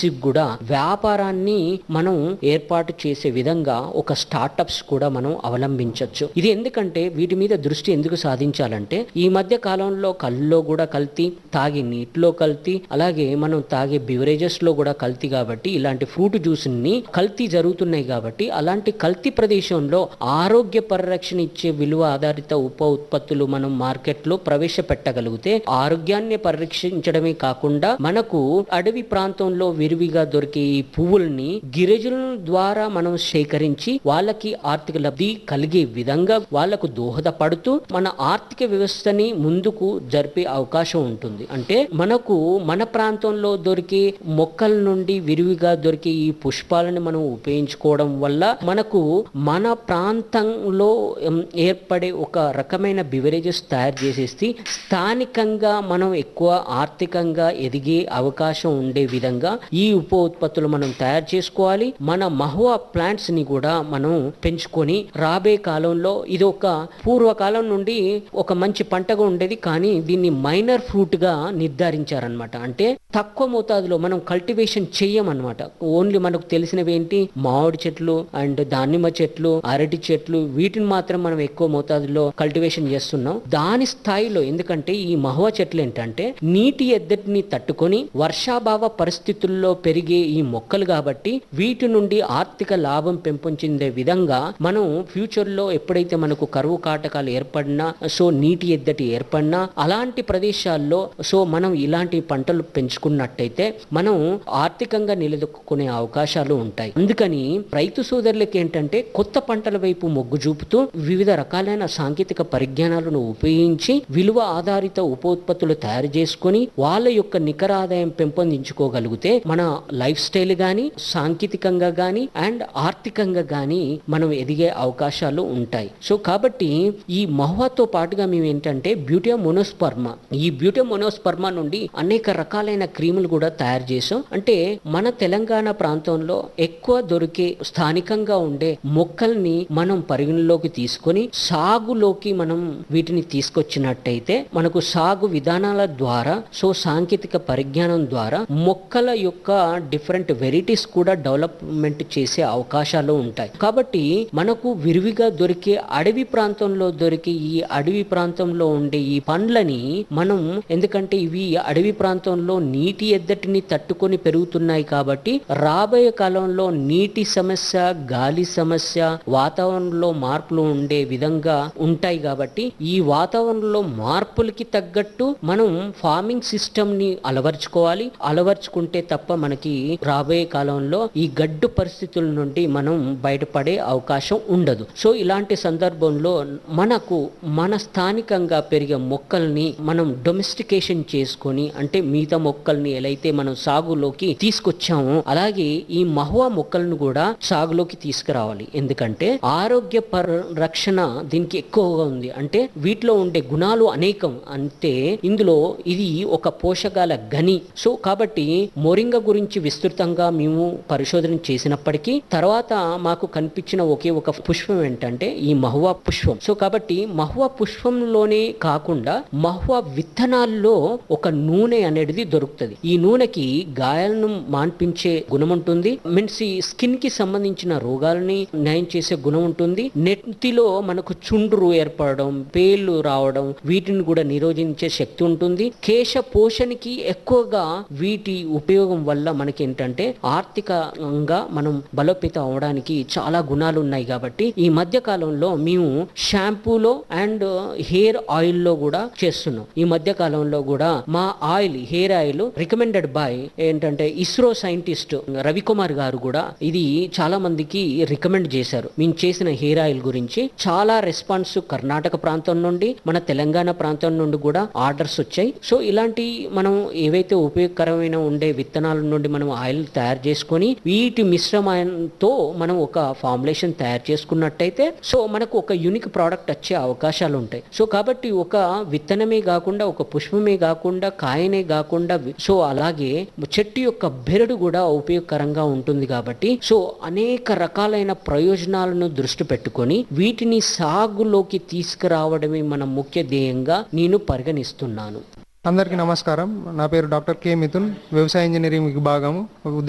కూడా వ్యాపారాన్ని మనం ఏర్పాటు చేసే విధంగా ఒక స్టార్టప్స్ కూడా మనం అవలంబించవచ్చు ఇది ఎందుకంటే వీటి మీద దృష్టి ఎందుకు సాధించాలంటే ఈ మధ్య కాలంలో కళ్ళలో కూడా కల్తీ తాగే నీటిలో కల్తీ అలాగే మనం తాగే బివరేజెస్ లో కూడా కల్తీ కాబట్టి ఇలాంటి ఫ్రూట్ జ్యూస్ ని కల్తీ జరుగుతున్నాయి కాబట్టి అలాంటి కల్తీ ప్రదేశంలో ఆరోగ్య పరిరక్షణ ఇచ్చే విలువ ఆధారిత ఉప ఉత్పత్తులు మనం మార్కెట్ లో ప్రవేశపెట్టగలిగితే ఆరోగ్యాన్ని పరిరక్షించడమే కాకుండా మనకు అడవి ప్రాంతంలో విరివిగా దొరికే ఈ పువ్వుల్ని గిరిజనుల ద్వారా మనం సేకరించి వాళ్ళకి ఆర్థిక లబ్ధి కలిగే విధంగా వాళ్లకు దోహదపడుతూ మన ఆర్థిక వ్యవస్థని ముందుకు జరిపే అవకాశం ఉంటుంది అంటే మనకు మన ప్రాంతంలో దొరికే మొక్కల నుండి విరివిగా దొరికే ఈ పుష్పాలను మనం ఉపయోగించుకోవడం వల్ల మనకు మన ప్రాంతంలో ఉమ్, ఏర్పడే ఒక రకమైన బివరేజెస్ తయారు చేసేసి స్థానికంగా మనం ఎక్కువ ఆర్థికంగా ఎదిగే అవకాశం ఉండే విధంగా ఈ ఉప ఉత్పత్తులు మనం తయారు చేసుకోవాలి మన మహువా ప్లాంట్స్ ని కూడా మనం పెంచుకొని రాబోయే కాలంలో ఇది ఒక పూర్వకాలం నుండి ఒక మంచి పంటగా ఉండేది కానీ దీన్ని మైనర్ ఫ్రూట్ గా నిర్ధారించారనమాట అంటే తక్కువ మోతాదులో మనం కల్టివేషన్ చెయ్యమన్నమాట ఓన్లీ మనకు తెలిసినవి ఏంటి మామిడి చెట్లు అండ్ దానిమ్మ చెట్లు అరటి చెట్లు వీటిని మాత్రం మనం ఎక్కువ మోతాదులో కల్టివేషన్ చేస్తున్నాం దాని స్థాయిలో ఎందుకంటే ఈ మహువా చెట్లు ఏంటంటే నీటి ఎద్దటిని తట్టుకొని వర్షాభావ పరిస్థితుల్లో పెరిగే ఈ మొక్కలు కాబట్టి వీటి నుండి ఆర్థిక లాభం పెంపొందే విధంగా మనం ఫ్యూచర్ లో ఎప్పుడైతే మనకు కరువు కాటకాలు ఏర్పడినా సో నీటి ఎద్దటి ఏర్పడినా అలాంటి ప్రదేశాల్లో సో మనం ఇలాంటి పంటలు పెంచుకున్నట్టయితే మనం ఆర్థికంగా నిలదొక్కునే అవకాశాలు ఉంటాయి అందుకని రైతు సోదరులకి ఏంటంటే కొత్త పంటల వైపు మొగ్గు చూపుతూ వివిధ రకాలైన సాంకేతిక పరిజ్ఞానాలను ఉపయోగించి విలువ ఆధారిత ఉపోత్పత్తులు తయారు చేసుకొని వాళ్ళ యొక్క నికర ఆదాయం పెంపొందించుకోగలిగితే మన లైఫ్ స్టైల్ గాని సాంకేతికంగా గాని అండ్ ఆర్థికంగా గాని మనం ఎదిగే అవకాశాలు ఉంటాయి సో కాబట్టి ఈ మహువాతో పాటుగా మేము ఏంటంటే బ్యూటియా మొనోస్పర్మా ఈ బ్యూటియా మొనోస్పర్మా నుండి అనేక రకాలైన క్రీములు కూడా తయారు చేసాం అంటే మన తెలంగాణ ప్రాంతంలో ఎక్కువ దొరికే స్థానికంగా ఉండే మొక్కల్ని మనం పరిగణలోకి తీసుకొని సాగులోకి మనం వీటిని తీసుకొచ్చినట్టయితే మనకు సాగు విధానాల ద్వారా సో సాంకేతిక పరిజ్ఞానం ద్వారా మొక్కల యొక్క డిఫరెంట్ వెరైటీస్ కూడా డెవలప్మెంట్ చేసే అవకాశాలు ఉంటాయి కాబట్టి మనకు విరివిగా దొరికే అడవి ప్రాంతంలో దొరికే ఈ అడవి ప్రాంతంలో ఉండే ఈ పండ్లని మనం ఎందుకంటే ఇవి అడవి ప్రాంతంలో నీటి ఎద్దటిని తట్టుకొని పెరుగుతున్నాయి కాబట్టి రాబోయే కాలంలో నీటి సమస్య గాలి సమస్య వాతావరణంలో మార్పులు ఉండే విధంగా ఉంటాయి కాబట్టి ఈ వాతావరణంలో మార్పులకి తగ్గట్టు మనం ఫార్మింగ్ సిస్టమ్ ని అలవర్చుకోవాలి అలవర్చుకుంటే తప్ప మనకి రాబోయే కాలంలో ఈ గడ్డు పరిస్థితుల నుండి మనం బయటపడే అవకాశం ఉండదు సో ఇలాంటి సందర్భంలో మనకు మన స్థానికంగా పెరిగే మొక్కల్ని మనం డొమెస్టికేషన్ చేసుకొని అంటే మిగతా మొక్కల్ని ఎలా అయితే మనం సాగులోకి తీసుకొచ్చామో అలాగే ఈ మహువా మొక్కలను కూడా సాగులోకి తీసుకురావాలి ఎందుకంటే ఆరోగ్య పరిరక్షణ దీనికి ఎక్కువగా ఉంది అంటే వీటిలో ఉండే గుణాలు అనేకం అంటే ఇందులో ఇది ఒక పోషకాల గని సో కాబట్టి మొరింగ గురించి విస్తృతంగా మేము పరిశోధన చేసినప్పటికీ తర్వాత మాకు కనిపించిన ఒకే ఒక పుష్పం ఏంటంటే ఈ మహువా పుష్పం సో కాబట్టి మహువా పుష్పంలోనే కాకుండా మహువా విత్తనాల్లో ఒక నూనె అనేది దొరుకుతుంది ఈ నూనెకి గాయాలను మాన్పించే గుణం ఉంటుంది మీన్స్ ఈ స్కిన్ కి సంబంధించిన రోగాలని నయం చేసే గుణం ఉంటుంది నెత్తిలో మనకు చుండ్రు ఏర్పడడం పేర్లు రావడం వీటిని కూడా నిరోధించే శక్తి ఉంటుంది కేశ పోషణకి ఎక్కువగా వీటి ఉపయోగం వల్ల మనకి ఏంటంటే ఆర్థికంగా మనం బలోపేతం అవడానికి చాలా గుణాలు ఉన్నాయి కాబట్టి ఈ మధ్య కాలంలో మేము షాంపూలో అండ్ హెయిర్ ఆయిల్ లో కూడా చేస్తున్నాం ఈ మధ్య కాలంలో కూడా మా oil hair oil recommended by ఏంటంటే ఇస్రో సైంటిస్ట్ రవికుమార్ గారు కూడా ఇది చాలా మందికి రికమెండ్ చేశారు మేము చేసిన హెయిర్ ఆయిల్ గురించి చాలా రెస్పాన్స్ కర్ణాటక ప్రాంతం నుండి మన తెలంగాణ ప్రాంతం నుండి కూడా ఆర్డర్స్ వచ్చాయి సో ఇలాంటి మనం ఏవైతే ఉపయోగకరమైన ఉండే విత్తనాల నుండి మనం ఆయిల్ తయారు చేసుకొని వీటి మిశ్రమంతో మనం ఒక ఫార్ములేషన్ తయారు చేసుకున్నట్టయితే సో మనకు ఒక యూనిక్ ప్రోడక్ట్ వచ్చే అవకాశాలు ఉంటాయి సో కాబట్టి ఒక విత్తనమే కాకుండా ఒక పుష్పమే కాకుండా కాయనే కాకుండా వి- సో అలాగే చెట్టు యొక్క బెరడు కూడా ఉపయోగకరంగా ఉంటుంది కాబట్టి సో అనేక రకాలైన ప్రయోజనాలను దృష్టి పెట్టుకొని వీటిని సాగులోకి తీసుకురావడమే మన ముఖ్య ధ్యేయంగా నేను పరిగణిస్తున్నాను అందరికీ నమస్కారం నా పేరు డాక్టర్ కె మిథున్ వ్యవసాయ ఇంజనీరింగ్ విభాగము